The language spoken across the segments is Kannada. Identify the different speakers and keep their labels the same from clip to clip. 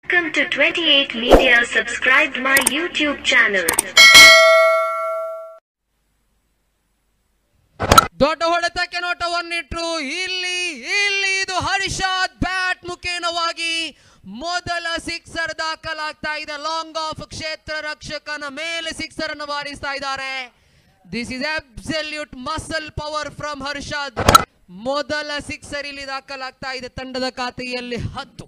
Speaker 1: Welcome to 28 Media. Subscribe my YouTube channel.
Speaker 2: ದೊಡ್ಡ ಹೊಡೆತಕ್ಕೆ ನೋಟವನ್ನಿಟ್ರು ಇಲ್ಲಿ ಇಲ್ಲಿ ಇದು ಹರ್ಷಾದ್ ಬ್ಯಾಟ್ ಮುಖೇನವಾಗಿ ಮೊದಲ ಸಿಕ್ಸರ್ ದಾಖಲಾಗ್ತಾ ಇದೆ ಲಾಂಗ್ ಆಫ್ ಕ್ಷೇತ್ರ ರಕ್ಷಕನ ಮೇಲೆ ಸಿಕ್ಸರ್ ಅನ್ನು ಬಾರಿಸ್ತಾ ಇದ್ದಾರೆ this is absolute muscle power from Harshad ಮೊದಲ ಸಿಕ್ಸರ್ ಇಲ್ಲಿ ದಾಖಲಾಗ್ತಾ ಇದೆ ತಂಡದ ಖಾತೆಯಲ್ಲಿ ಹತ್ತು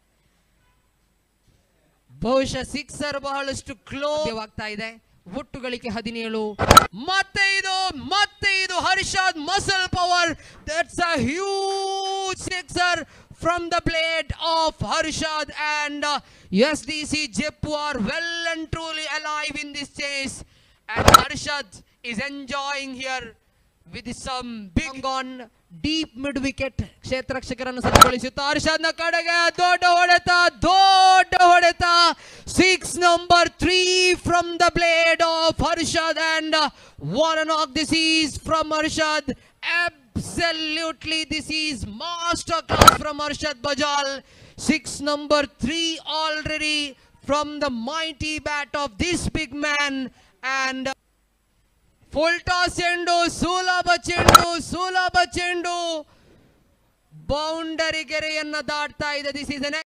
Speaker 2: ಬಹುಶಃ ಸಿಕ್ಸರ್ ಬಹಳಷ್ಟು ಕ್ಲೋಸ್ ಆಗ್ತಾ ಇದೆ ಒಟ್ಟು ಗಳಿಕೆ ಹದಿನೇಳು ಮತ್ತೆ ಇದು ಮತ್ತೆ ಇದು Harshad muscle power that's a huge sixer from the blade of Harshad and S D C Jeppu are well and truly alive in this chase and Harshad is enjoying here with some big on deep mid wicket ಕ್ಷೇತ್ರ ರಕ್ಷಕರನ್ನು ಸಜ್ಜುಗೊಳಿಸುತ್ತಾ ಹರ್ಷಾದ್ನ ಕಡೆಗೆ ದೊಡ್ಡ ಹೊಡೆತ ದೊಡ್ಡ ಹೊಡೆತ six number three from the blade of Harshad and one knock this is from Harshad absolutely this is master class from Arshad Bajal six number three already from the mighty bat of this big man and ಫುಲ್ಟಾ ಚೆಂಡು ಸುಲಭ ಚೆಂಡು ಸುಲಭ ಚೆಂಡು ಬೌಂಡರಿ ಗೆರೆಯನ್ನ ದಾಟ್ತಾ ಇದೆ ದಿಸ್ ಇಸ್